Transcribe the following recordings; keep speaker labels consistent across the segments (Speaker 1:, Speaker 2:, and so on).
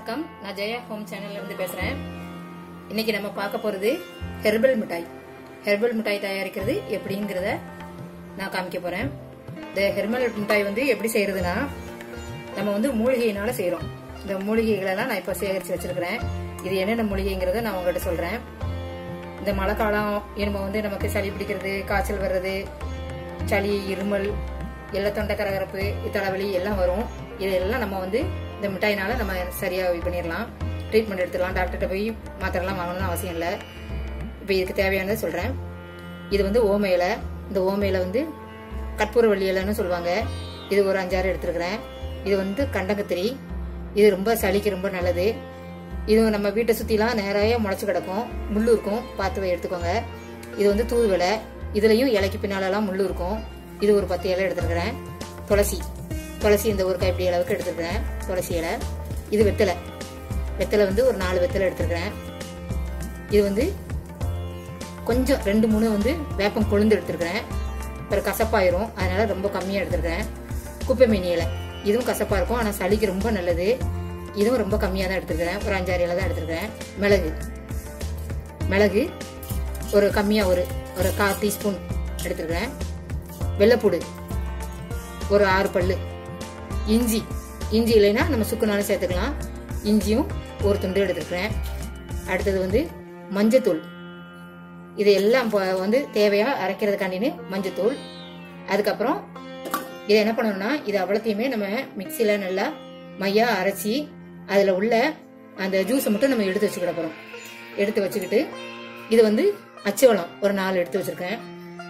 Speaker 1: வணக்கம் நான் ஜெயா ஹோம் சேனல்ல இருந்து பேசுறேன் இன்னைக்கு நம்ம பார்க்க போறது ஹெர்பல் மிட்டாய் ஹெர்பல் மிட்டாய் தயாரிக்கிறது எப்படிங்கிறத நான் காமிக்க போறேன் இந்த ஹெர்பல் மிட்டாய் வந்து எப்படி செய்யறதுன்னா நம்ம வந்து மூலிகையினால செய்றோம் இந்த மூலிகைகளெல்லாம் நான் இப்போ சேகரித்து வச்சிருக்கிறேன் இது என்னென்ன மூலிகைங்கிறத நான் உங்கள்கிட்ட சொல்றேன் இந்த மழை காலம் நம்ம வந்து நமக்கு சளி பிடிக்கிறது காய்ச்சல் வர்றது சளி இருமல் எல்லா தொண்டை கரகரப்பு தலைவலி எல்லாம் வரும் இதெல்லாம் நம்ம வந்து இந்த மிட்டாயினால நம்ம சரியாக இது பண்ணிடலாம் ட்ரீட்மெண்ட் எடுத்துடலாம் டாக்டர்கிட்ட போய் மாத்திரைலாம் வாங்கணும்னு அவசியம் இல்லை இப்போ இதுக்கு தேவையானதை சொல்கிறேன் இது வந்து ஓம இலை இந்த ஓம இலை வந்து கற்பூரவள்ளி இலைன்னு சொல்லுவாங்க இது ஒரு அஞ்சாறு எடுத்துருக்கிறேன் இது வந்து கண்டங்கத்திரி இது ரொம்ப சளிக்கு ரொம்ப நல்லது இது நம்ம வீட்டை சுற்றிலாம் நிறைய முளைச்சி கிடக்கும் முள் இருக்கும் பார்த்து எடுத்துக்கோங்க இது வந்து தூதுவளை இதுலயும் இலைக்கு பின்னாலெல்லாம் முள் இருக்கும் இது ஒரு பத்து இலை எடுத்துருக்கிறேன் துளசி துளசி இந்த ஒரு கைப்பிடி அளவுக்கு எடுத்துருக்கிறேன் துளசி இலை இது வெத்தலை வெத்தலை வந்து ஒரு நாலு வெத்தலை எடுத்துருக்கிறேன் இது வந்து கொஞ்சம் ரெண்டு மூணு வந்து வேப்பம் கொழுந்து எடுத்துருக்கிறேன் அப்புறம் கசப்பாயிரும் அதனால ரொம்ப கம்மியாக எடுத்துருக்கிறேன் குப்பை மீனி இலை இதுவும் கசப்பாக இருக்கும் ஆனால் சளிக்கு ரொம்ப நல்லது இதுவும் ரொம்ப கம்மியாக தான் எடுத்துருக்கிறேன் ஒரு அஞ்சாறு இலை தான் எடுத்துருக்கிறேன் மிளகு மிளகு ஒரு கம்மியாக ஒரு ஒரு கால் டீஸ்பூன் எடுத்துருக்கிறேன் வெள்ளைப்பூடு ஒரு ஆறு பல்லு இஞ்சி இஞ்சி இல்லைன்னா நம்ம சுக்குனாலும் சேர்த்துக்கலாம் இஞ்சியும் ஒரு துண்டு எடுத்துருக்கிறேன் அடுத்தது வந்து மஞ்சத்தூள் இது எல்லாம் இப்போ வந்து தேவையா அரைக்கிறதுக்காண்டின்னு மஞ்சத்தூள் அதுக்கப்புறம் இதை என்ன பண்ணணும்னா இது அவ்வளோத்தையுமே நம்ம மிக்சியில் நல்லா மையா அரைச்சி அதில் உள்ள அந்த ஜூஸை மட்டும் நம்ம எடுத்து வச்சுக்கிட போகிறோம் எடுத்து வச்சுக்கிட்டு இது வந்து அச்சுவலம் ஒரு நாலு எடுத்து வச்சிருக்கேன்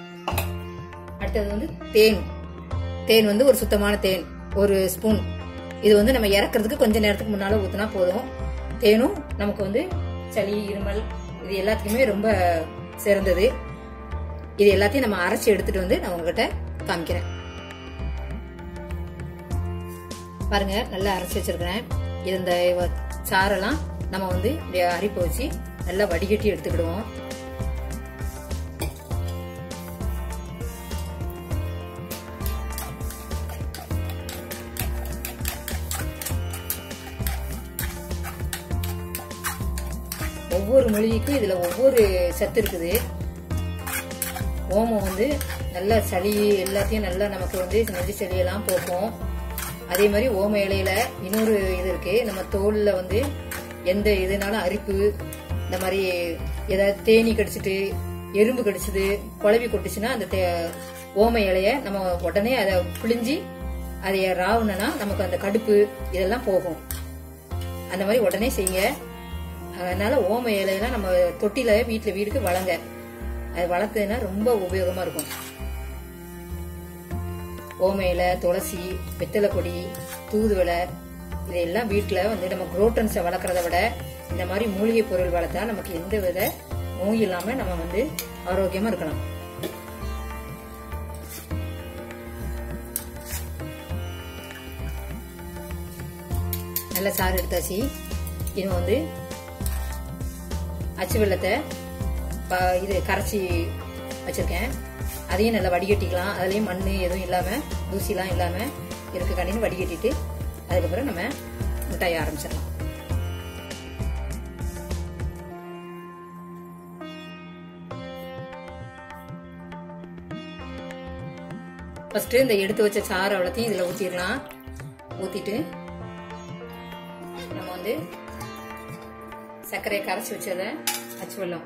Speaker 1: அடுத்தது வந்து தேன் தேன் வந்து ஒரு சுத்தமான தேன் ஒரு ஸ்பூன் இது வந்து நம்ம இறக்குறதுக்கு கொஞ்ச நேரத்துக்கு முன்னால ஊத்துனா போதும் தேனும் நமக்கு வந்து சளி இருமல் இது எல்லாத்துக்குமே ரொம்ப சிறந்தது இது எல்லாத்தையும் நம்ம அரைச்சி எடுத்துட்டு வந்து நான் உங்ககிட்ட காமிக்கிறேன் பாருங்க நல்லா அரைச்சி வச்சிருக்கிறேன் இது இந்த சாரெல்லாம் நம்ம வந்து இப்படி அரிப்பு வச்சு நல்லா வடிகட்டி எடுத்துக்கிடுவோம் ஒவ்வொரு மூலிகைக்கும் இதுல ஒவ்வொரு சத்து இருக்குது ஓமம் வந்து நல்லா சளி எல்லாத்தையும் நல்லா நமக்கு வந்து நெஞ்சு சளியெல்லாம் போக்கும் அதே மாதிரி ஓம இலையில இன்னொரு இது இருக்கு நம்ம தோல்ல வந்து எந்த இதுனாலும் அரிப்பு இந்த மாதிரி ஏதாவது தேனி கடிச்சிட்டு எறும்பு கடிச்சது குழவி கொட்டுச்சுன்னா அந்த ஓம இலைய நம்ம உடனே அதை பிழிஞ்சி அதை ராவுனா நமக்கு அந்த கடுப்பு இதெல்லாம் போகும் அந்த மாதிரி உடனே செய்யுங்க அதனால ஓம இலையெல்லாம் நம்ம தொட்டில வீட்டுல வீட்டுக்கு வளங்க அது வளர்த்ததுன்னா ரொம்ப உபயோகமா இருக்கும் ஓம இலை துளசி வெத்தலை கொடி தூதுவளை இதெல்லாம் வீட்டுல வந்து நம்ம குரோட்டன்ஸை வளர்க்கறத விட இந்த மாதிரி மூலிகை பொருள் வளர்த்தா நமக்கு எந்த வித நோய் இல்லாம நம்ம வந்து ஆரோக்கியமா இருக்கலாம் நல்ல சாறு எடுத்தாச்சு இது வந்து அச்சு வெள்ளத்தை இது கரைச்சி வச்சிருக்கேன் அதையும் நல்லா வடிகட்டிக்கலாம் அதுலேயும் மண் எதுவும் இல்லாமல் தூசிலாம் இல்லாமல் இருக்க கண்டின்னு வடிகட்டிட்டு அதுக்கப்புறம் நம்ம மிட்டாய் ஆரம்பிச்சிடலாம் ஃபர்ஸ்ட் இந்த எடுத்து வச்ச சாறு அவ்வளோத்தையும் இதில் ஊற்றிடலாம் ஊற்றிட்டு நம்ம வந்து சர்க்கரையை கரைச்சி வச்சதை அச்சு வெள்ளம்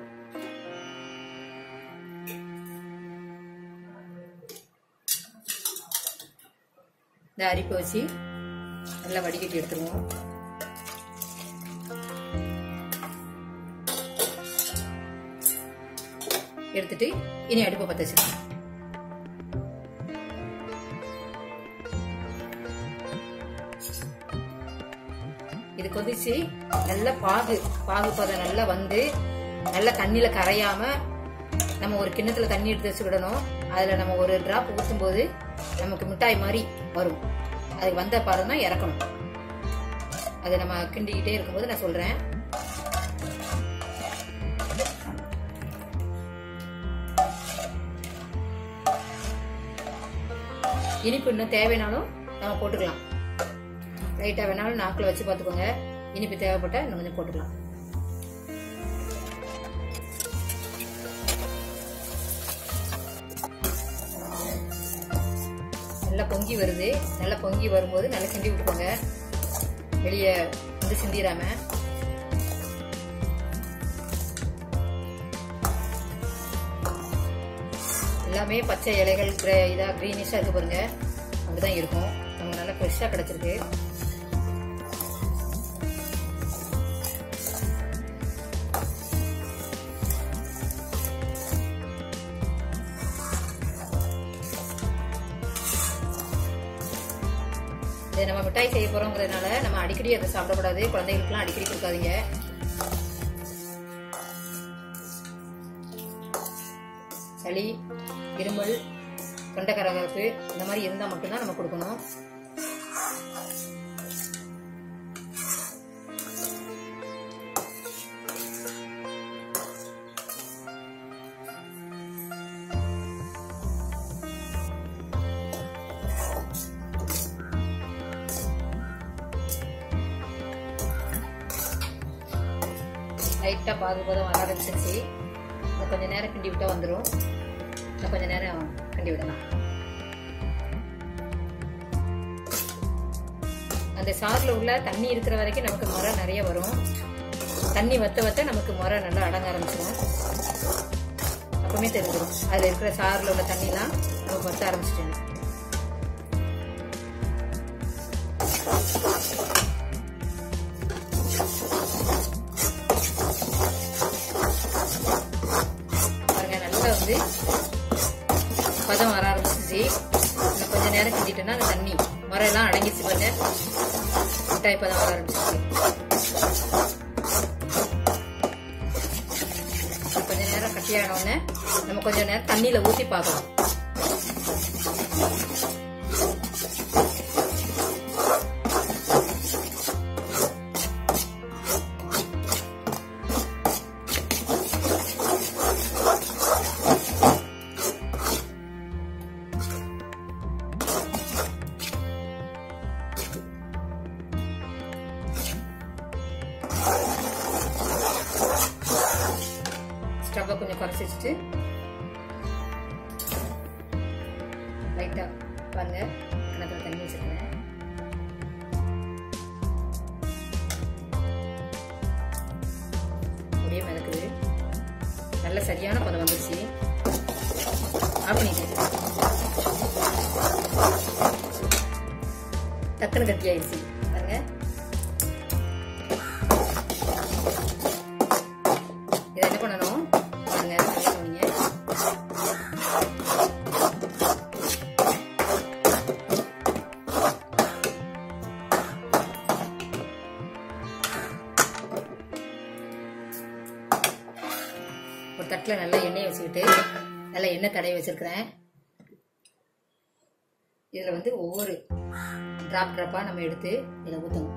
Speaker 1: இந்த அரிப்பை வச்சு நல்லா வடிகட்டி எடுத்துருவோம் எடுத்துட்டு இனி அடுப்பை பற்ற வச்சுக்கலாம் இது கொதிச்சு நல்ல பாகு பாகு பதம் நல்லா வந்து நல்ல தண்ணியில கரையாம நம்ம ஒரு கிண்ணத்துல தண்ணி எடுத்து வச்சுக்கிடணும் அதுல நம்ம ஒரு டிராப் ஊற்றும் போது நமக்கு மிட்டாய் மாதிரி வரும் அதுக்கு வந்த பாடம் தான் இறக்கணும் அதை நம்ம கிண்டிக்கிட்டே இருக்கும்போது நான் சொல்றேன் இனிப்பு இன்னும் தேவைனாலும் நம்ம போட்டுக்கலாம் லைட்டாக வேணாலும் நாக்கில் வச்சு பார்த்துக்கோங்க இனிப்பு தேவைப்பட்டா இன்னும் கொஞ்சம் போட்டுக்கலாம் நல்லா பொங்கி வருது நல்லா பொங்கி வரும்போது நல்லா கிண்டி விட்டுக்கோங்க வெளியே வந்து சிந்திராம எல்லாமே பச்சை இலைகள் கிரே இதா க்ரீனிஷாக இருக்கு பாருங்க அப்படிதான் இருக்கும் நமக்கு நல்லா ஃப்ரெஷ்ஷாக கிடச்சிருக்கு இதை நம்ம மிட்டாய் செய்ய போறோங்கிறதுனால நம்ம அடிக்கடி அதை சாப்பிடக்கூடாது குழந்தைகளுக்குலாம் அடிக்கடி கொடுக்காதீங்க சளி இருமல் தொண்டை கரகரப்பு இந்த மாதிரி இருந்தால் மட்டும்தான் நம்ம கொடுக்கணும் லைட்டாக பாது போதும் வர ஆரம்பிச்சிருச்சு இன்னும் கொஞ்சம் நேரம் கிண்டி விட்டா வந்துடும் இன்னும் கொஞ்சம் நேரம் கிண்டி விடலாம் அந்த சாறில் உள்ள தண்ணி இருக்கிற வரைக்கும் நமக்கு முறை நிறைய வரும் தண்ணி வத்த வத்த நமக்கு முறை நல்லா அடங்க ஆரம்பிச்சிடும் அப்பவுமே தெரிஞ்சிடும் அதில் இருக்கிற சாறில் உள்ள தண்ணிலாம் நமக்கு வத்த ஆரம்பிச்சிட்டு பாருங்க நல்லா வந்து பதம் வர ஆரம்பிச்சிச்சு இன்னும் கொஞ்ச நேரம் கிண்டிட்டோம்னா அந்த தண்ணி மரம் அடங்கிச்சு பாருங்க மிட்டாய் பதம் வர ஆரம்பிச்சிச்சு கொஞ்ச நேரம் கட்டியான உடனே நம்ம கொஞ்ச நேரம் தண்ணியில ஊத்தி பார்க்கலாம் ஸ்டவ்வை கொஞ்சம் குறைச்சி வச்சுட்டு லைட்டாக பாருங்க கிணத்துல தண்ணி வச்சுருக்கேன் அப்படியே மிதக்குது நல்ல சரியான பதம் வந்துருச்சு ஆஃப் பண்ணிட்டு டக்குன்னு கட்டி ஆயிடுச்சு பாருங்க இதை என்ன பண்ணணும் பாருங்க நல்லா கவனிங்க. ஒரு தட்டில் நல்லா எண்ணெய் வச்சுக்கிட்டு நல்லா எண்ணெய் தடவி வச்சிருக்கிறேன் இதில் வந்து ஒவ்வொரு ட்ராப் ட்ராப்பாக நம்ம எடுத்து இதில் ஊற்றணும்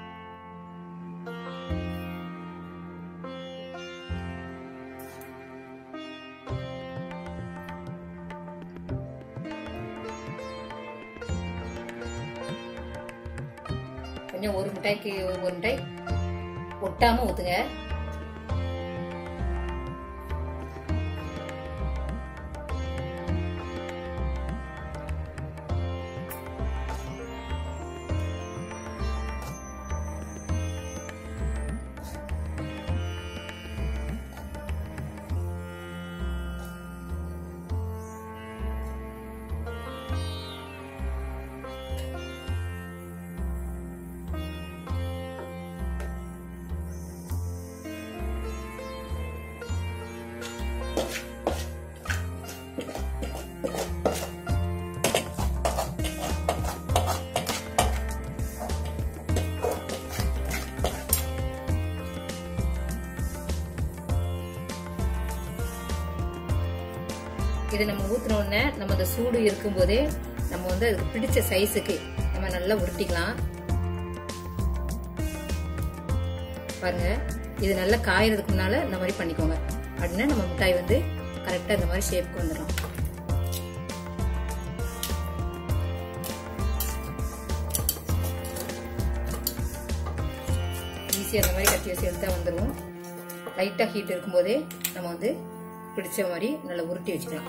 Speaker 1: கொஞ்சம் ஒரு மிட்டாய்க்கு ஒரு ஒரு மிட்டாய் ஒட்டாம ஊத்துங்க இது நம்ம ஊத்துன உடனே நம்ம அந்த சூடு இருக்கும்போதே நம்ம வந்து அதுக்கு பிடிச்ச சைஸுக்கு நம்ம நல்லா உருட்டிக்கலாம் பாருங்க இது நல்லா காயறதுக்கு முன்னால இந்த மாதிரி பண்ணிக்கோங்க அப்படின்னா நம்ம மிட்டாய் வந்து கரெக்டா இந்த மாதிரி ஷேப்க்கு வந்துடும் வீசி அந்த மாதிரி கத்தி வீசி எடுத்தா வந்துடும் லைட்டாக ஹீட் இருக்கும்போதே நம்ம வந்து பிடிச்ச மாதிரி நல்லா உருட்டி வச்சுக்கலாம்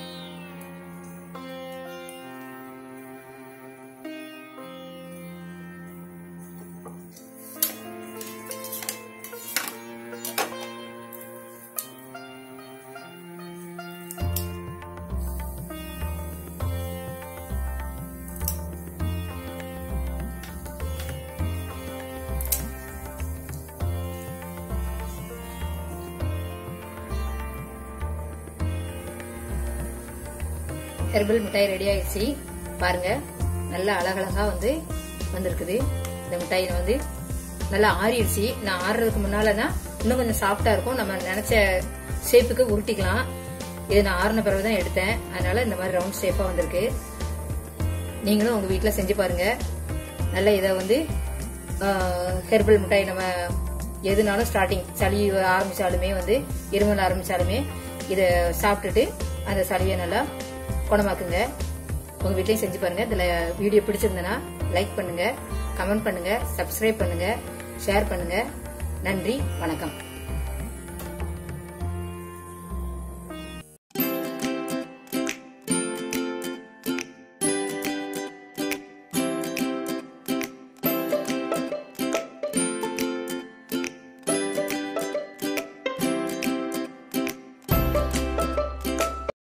Speaker 1: ஹெர்பல் மிட்டாய் ரெடி ஆயிடுச்சு பாருங்க நல்லா அழகழகா வந்து வந்திருக்குது இந்த மிட்டாய் வந்து நல்லா ஆறிடுச்சு நான் ஆறுறதுக்கு முன்னாலனா இன்னும் கொஞ்சம் சாஃப்டா இருக்கும் நம்ம நினைச்ச ஷேப்புக்கு உருட்டிக்கலாம் இது நான் ஆறின பிறகு தான் எடுத்தேன் அதனால இந்த மாதிரி ரவுண்ட் ஷேப்பா வந்திருக்கு நீங்களும் உங்க வீட்டில் செஞ்சு பாருங்க நல்ல இதை வந்து ஹெர்பல் மிட்டாய் நம்ம எதுனாலும் ஸ்டார்டிங் சளி ஆரம்பிச்சாலுமே வந்து இருமல் ஆரம்பிச்சாலுமே இதை சாப்பிட்டுட்டு அந்த சளியை நல்லா குணமாக்குங்க உங்க வீட்லயும் செஞ்சு பாருங்க இதுல வீடியோ பிடிச்சிருந்தனா லைக் பண்ணுங்க கமெண்ட் பண்ணுங்க சப்ஸ்கிரைப் பண்ணுங்க ஷேர் பண்ணுங்க நன்றி வணக்கம்